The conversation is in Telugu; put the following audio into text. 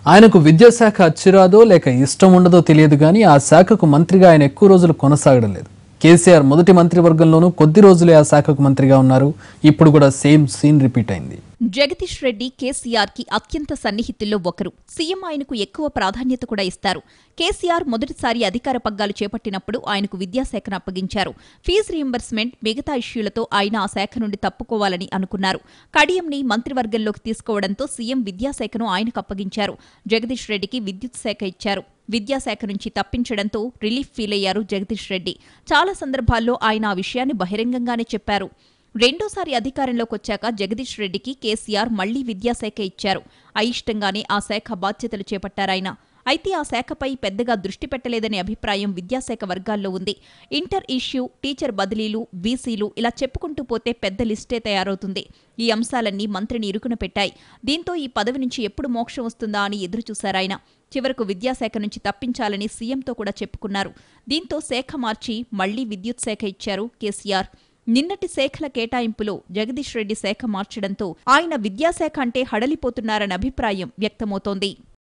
ఆయనకు విద్యాశాఖ అచ్చిరాదో లేక ఇష్టం ఉండదో తెలియదు కానీ ఆ శాఖకు మంత్రిగా ఆయన ఎక్కువ రోజులు కొనసాగడం లేదు కేసీఆర్ మొదటి మంత్రివర్గంలోనూ కొద్ది రోజులే ఆ శాఖకు మంత్రిగా ఉన్నారు ఇప్పుడు కూడా సేమ్ సీన్ రిపీట్ అయింది జగదీష్ రెడ్డి కేసీఆర్ కి అత్యంత సన్నిహితుల్లో ఒకరు సీఎం ఆయనకు ఎక్కువ ప్రాధాన్యత కూడా ఇస్తారు కేసీఆర్ మొదటిసారి అధికార పగ్గాలు చేపట్టినప్పుడు ఆయనకు విద్యాశాఖను అప్పగించారు ఫీజు రీయింబర్స్మెంట్ మిగతా ఇష్యూలతో ఆయన ఆ శాఖ నుండి తప్పుకోవాలని అనుకున్నారు కడియంని మంత్రివర్గంలోకి తీసుకోవడంతో సీఎం విద్యాశాఖను ఆయనకు అప్పగించారు జగదీష్ రెడ్డికి విద్యుత్ శాఖ ఇచ్చారు విద్యాశాఖ నుంచి తప్పించడంతో రిలీఫ్ ఫీల్ అయ్యారు జగదీష్ రెడ్డి చాలా సందర్భాల్లో ఆయన ఆ విషయాన్ని బహిరంగంగానే చెప్పారు రెండోసారి అధికారంలోకి వచ్చాక జగదీష్ రెడ్డికి కేసీఆర్ మళ్లీ విద్యాశాఖ ఇచ్చారు అయిష్టంగానే ఆ శాఖ బాధ్యతలు చేపట్టారాయన అయితే ఆ శాఖపై పెద్దగా దృష్టి పెట్టలేదనే అభిప్రాయం విద్యాశాఖ వర్గాల్లో ఉంది ఇంటర్ ఇష్యూ టీచర్ బదిలీలు బీసీలు ఇలా చెప్పుకుంటూ పోతే పెద్ద లిస్టే తయారవుతుంది ఈ అంశాలన్నీ మంత్రిని ఇరుకున పెట్టాయి దీంతో ఈ పదవి నుంచి ఎప్పుడు మోక్షం వస్తుందా అని ఎదురుచూశారాయన చివరకు విద్యాశాఖ నుంచి తప్పించాలని సీఎంతో కూడా చెప్పుకున్నారు దీంతో శాఖ మార్చి మళ్లీ విద్యుత్ శాఖ ఇచ్చారు కేసీఆర్ నిన్నటి శాఖల కేటాయింపులో జగదీష్ రెడ్డి శాఖ మార్చడంతో ఆయన విద్యాశాఖ అంటే హడలిపోతున్నారన్న అభిప్రాయం వ్యక్తమవుతోంది